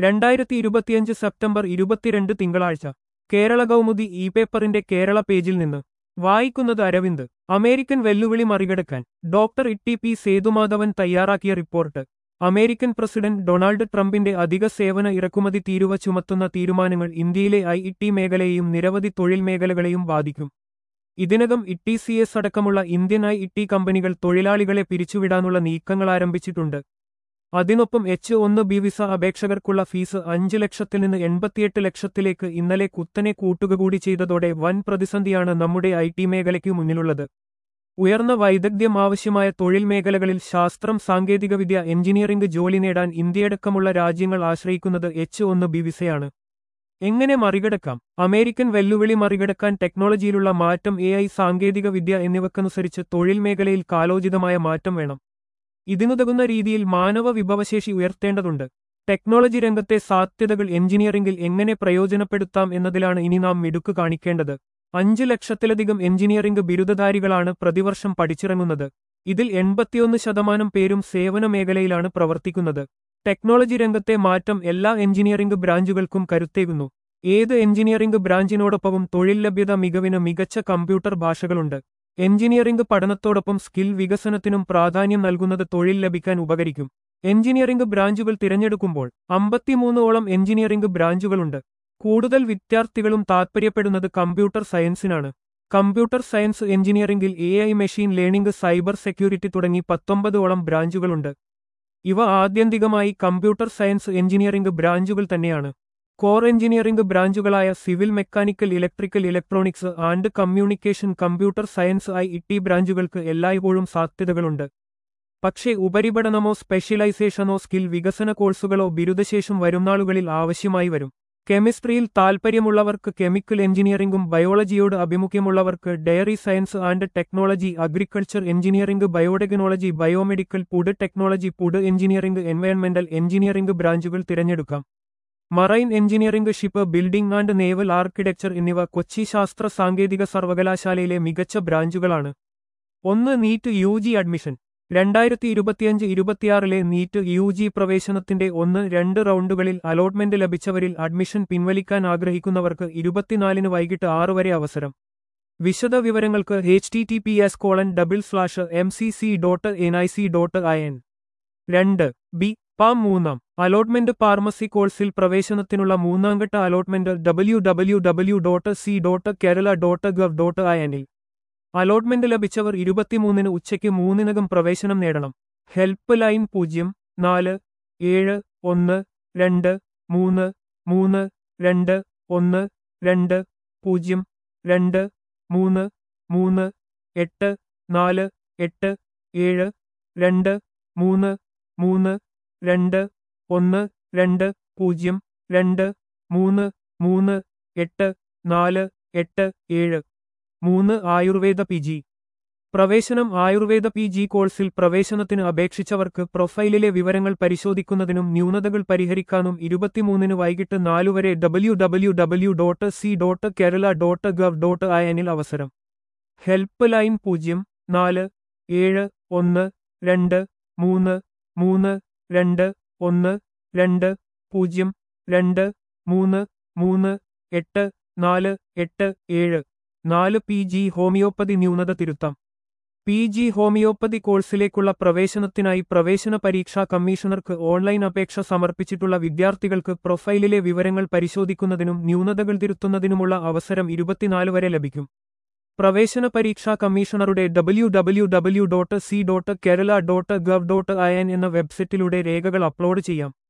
രണ്ടായിരത്തി ഇരുപത്തിയഞ്ച് സെപ്റ്റംബർ ഇരുപത്തിരണ്ട് തിങ്കളാഴ്ച കേരള കൗമുദി ഇ പേപ്പറിന്റെ കേരള പേജിൽ നിന്ന് വായിക്കുന്നത് അരവിന്ദ് അമേരിക്കൻ വെല്ലുവിളി മറികടക്കാൻ ഡോക്ടർ ഇട്ടി പി സേതുമാധവൻ തയ്യാറാക്കിയ റിപ്പോർട്ട് അമേരിക്കൻ പ്രസിഡന്റ് ഡൊണാൾഡ് ട്രംപിന്റെ അധിക സേവന ഇറക്കുമതി തീരുവ ചുമത്തുന്ന തീരുമാനങ്ങൾ ഇന്ത്യയിലെ ഐ ഇ ടി മേഖലയെയും നിരവധി തൊഴിൽ മേഖലകളെയും ബാധിക്കും ഇതിനകം ഇട്ടി സി എസ് അടക്കമുള്ള ഇന്ത്യൻ ഐ ഇ ടി കമ്പനികൾ തൊഴിലാളികളെ പിരിച്ചുവിടാനുള്ള നീക്കങ്ങൾ ആരംഭിച്ചിട്ടുണ്ട് അതിനൊപ്പം എച്ച് ഒന്ന് ബി വിസ അപേക്ഷകർക്കുള്ള ഫീസ് അഞ്ച് ലക്ഷത്തിൽ നിന്ന് എൺപത്തിയെട്ട് ലക്ഷത്തിലേക്ക് ഇന്നലെ കുത്തനെ കൂട്ടുക കൂടി ചെയ്തതോടെ വൻ പ്രതിസന്ധിയാണ് നമ്മുടെ ഐ ടി മേഖലയ്ക്ക് മുന്നിലുള്ളത് ഉയർന്ന വൈദഗ്ധ്യം ആവശ്യമായ തൊഴിൽ മേഖലകളിൽ ശാസ്ത്രം സാങ്കേതികവിദ്യ എഞ്ചിനീയറിംഗ് ജോലി നേടാൻ ഇന്ത്യയടക്കമുള്ള രാജ്യങ്ങൾ ആശ്രയിക്കുന്നത് എച്ച് ഒന്ന് ബി വിസയാണ് എങ്ങനെ മറികടക്കാം അമേരിക്കൻ വെല്ലുവിളി മറികടക്കാൻ ടെക്നോളജിയിലുള്ള മാറ്റം എ ഐ സാങ്കേതികവിദ്യ എന്നിവക്കനുസരിച്ച് തൊഴിൽ മേഖലയിൽ കാലോചിതമായ മാറ്റം വേണം ഇതിനുതകുന്ന രീതിയിൽ മാനവ വിഭവശേഷി ഉയർത്തേണ്ടതുണ്ട് ടെക്നോളജി രംഗത്തെ സാധ്യതകൾ എഞ്ചിനീയറിംഗിൽ എങ്ങനെ പ്രയോജനപ്പെടുത്താം എന്നതിലാണ് ഇനി നാം മിടുക്ക് കാണിക്കേണ്ടത് അഞ്ച് ലക്ഷത്തിലധികം എഞ്ചിനീയറിംഗ് ബിരുദധാരികളാണ് പ്രതിവർഷം പഠിച്ചിറങ്ങുന്നത് ഇതിൽ എൺപത്തിയൊന്ന് ശതമാനം പേരും സേവന മേഖലയിലാണ് പ്രവർത്തിക്കുന്നത് ടെക്നോളജി രംഗത്തെ മാറ്റം എല്ലാ എഞ്ചിനീയറിംഗ് ബ്രാഞ്ചുകൾക്കും കരുത്തേകുന്നു ഏത് എഞ്ചിനീയറിംഗ് ബ്രാഞ്ചിനോടൊപ്പവും തൊഴിൽ ലഭ്യത മികവിന് മികച്ച കമ്പ്യൂട്ടർ ഭാഷകളുണ്ട് എഞ്ചിനീയറിംഗ് പഠനത്തോടൊപ്പം സ്കിൽ വികസനത്തിനും പ്രാധാന്യം നൽകുന്നത് തൊഴിൽ ലഭിക്കാൻ ഉപകരിക്കും എഞ്ചിനീയറിംഗ് ബ്രാഞ്ചുകൾ തിരഞ്ഞെടുക്കുമ്പോൾ അമ്പത്തിമൂന്നോളം എഞ്ചിനീയറിംഗ് ബ്രാഞ്ചുകളുണ്ട് കൂടുതൽ വിദ്യാർത്ഥികളും താൽപ്പര്യപ്പെടുന്നത് കമ്പ്യൂട്ടർ സയൻസിനാണ് കമ്പ്യൂട്ടർ സയൻസ് എഞ്ചിനീയറിംഗിൽ A I machine learning cyber security തുടങ്ങി പത്തൊമ്പതോളം ബ്രാഞ്ചുകളുണ്ട് ഇവ ആത്യന്തികമായി കമ്പ്യൂട്ടർ സയൻസ് എഞ്ചിനീയറിംഗ് ബ്രാഞ്ചുകൾ തന്നെയാണ് കോർ എഞ്ചിനീയറിംഗ് ബ്രാഞ്ചുകളായ civil mechanical electrical electronics and communication computer science I E T ബ്രാഞ്ചുകൾക്ക് എല്ലായ്പ്പോഴും സാധ്യതകളുണ്ട് പക്ഷേ ഉപരിപഠനമോ സ്പെഷ്യലൈസേഷനോ സ്കിൽ വികസന കോഴ്സുകളോ ബിരുദശേഷം വരുംനാളുകളിൽ ആവശ്യമായി വരും കെമിസ്ട്രിയിൽ താൽപ്പര്യമുള്ളവർക്ക് കെമിക്കൽ എഞ്ചിനീയറിംഗും ബയോളജിയോട് അഭിമുഖ്യമുള്ളവർക്ക് dairy science and technology agriculture engineering biotechnology biomedical food technology food engineering എൻവയൺമെന്റൽ എഞ്ചിനീയറിംഗ് ബ്രാഞ്ചുകൾ തിരഞ്ഞെടുക്കാം marine engineering ship building and naval architecture എന്നിവ കൊച്ചി ശാസ്ത്ര സാങ്കേതിക സർവകലാശാലയിലെ മികച്ച ബ്രാഞ്ചുകളാണ് ഒന്ന് നീറ്റ് യു ജി അഡ്മിഷൻ രണ്ടായിരത്തി ഇരുപത്തിയഞ്ച് ഇരുപത്തിയാറിലെ നീറ്റ് യു ജി പ്രവേശനത്തിന്റെ ഒന്ന് രണ്ട് റൗണ്ടുകളിൽ അലോട്ട്മെന്റ് ലഭിച്ചവരിൽ അഡ്മിഷൻ പിൻവലിക്കാൻ ആഗ്രഹിക്കുന്നവർക്ക് ഇരുപത്തിനാലിന് വൈകിട്ട് ആറ് വരെ അവസരം വിശദ വിവരങ്ങൾക്ക് H T T P S colon double slash M C C dot N I C dot I N രണ്ട് ബി പാം മൂന്നാം അലോട്ട്മെന്റ് ഫാർമസി കോഴ്സിൽ പ്രവേശനത്തിനുള്ള മൂന്നാംഘട്ട allotment W W W dot C dot Kerala dot gov dot I എനിൽ allotment ലഭിച്ചവർ ഇരുപത്തിമൂന്നിന് ഉച്ചയ്ക്ക് മൂന്നിനകം പ്രവേശനം നേടണം ഹെൽപ്പ് ലൈൻ പൂജ്യം നാല് ഏഴ് ഒന്ന് രണ്ട് മൂന്ന് മൂന്ന് രണ്ട് ഒന്ന് രണ്ട് പൂജ്യം രണ്ട് മൂന്ന് മൂന്ന് എട്ട് നാല് എട്ട് ഏഴ് രണ്ട് മൂന്ന് മൂന്ന് രണ്ട് ഒന്ന് രണ്ട് പൂജ്യം രണ്ട് മൂന്ന് മൂന്ന് എട്ട് നാല് എട്ട് ഏഴ് മൂന്ന് ആയുർവേദ പി ജി പ്രവേശനം ആയുർവേദ പി ജി കോഴ്സിൽ പ്രവേശനത്തിന് അപേക്ഷിച്ചവർക്ക് പ്രൊഫൈലിലെ വിവരങ്ങൾ പരിശോധിക്കുന്നതിനും ന്യൂനതകൾ പരിഹരിക്കാനും ഇരുപത്തിമൂന്നിന് വൈകിട്ട് നാലുവരെ W W W dot C dot Kerala dot gov dot I എനിൽ അവസരം ഹെൽപ്പ് ലൈൻ പൂജ്യം നാല് ഏഴ് ഒന്ന് രണ്ട് മൂന്ന് മൂന്ന് രണ്ട് ഒന്ന് രണ്ട് പൂജ്യം രണ്ട് മൂന്ന് മൂന്ന് എട്ട് നാല് എട്ട് ഏഴ് നാല് പി ജി ഹോമിയോപ്പതി ന്യൂനത തിരുത്താം പി ജി ഹോമിയോപ്പതി കോഴ്സിലേക്കുള്ള പ്രവേശനത്തിനായി പ്രവേശന പരീക്ഷാ കമ്മീഷണർക്ക് ഓൺലൈൻ അപേക്ഷ സമർപ്പിച്ചിട്ടുള്ള വിദ്യാർത്ഥികൾക്ക് പ്രൊഫൈലിലെ വിവരങ്ങൾ പരിശോധിക്കുന്നതിനും ന്യൂനതകൾ തിരുത്തുന്നതിനുമുള്ള അവസരം ഇരുപത്തിനാല് വരെ ലഭിക്കും പ്രവേശന പരീക്ഷാ കമ്മീഷണറുടെ W W W dot C dot Kerala dot gov dot I N എന്ന വെബ്സൈറ്റിലൂടെ രേഖകൾ അപ്ലോഡ് ചെയ്യാം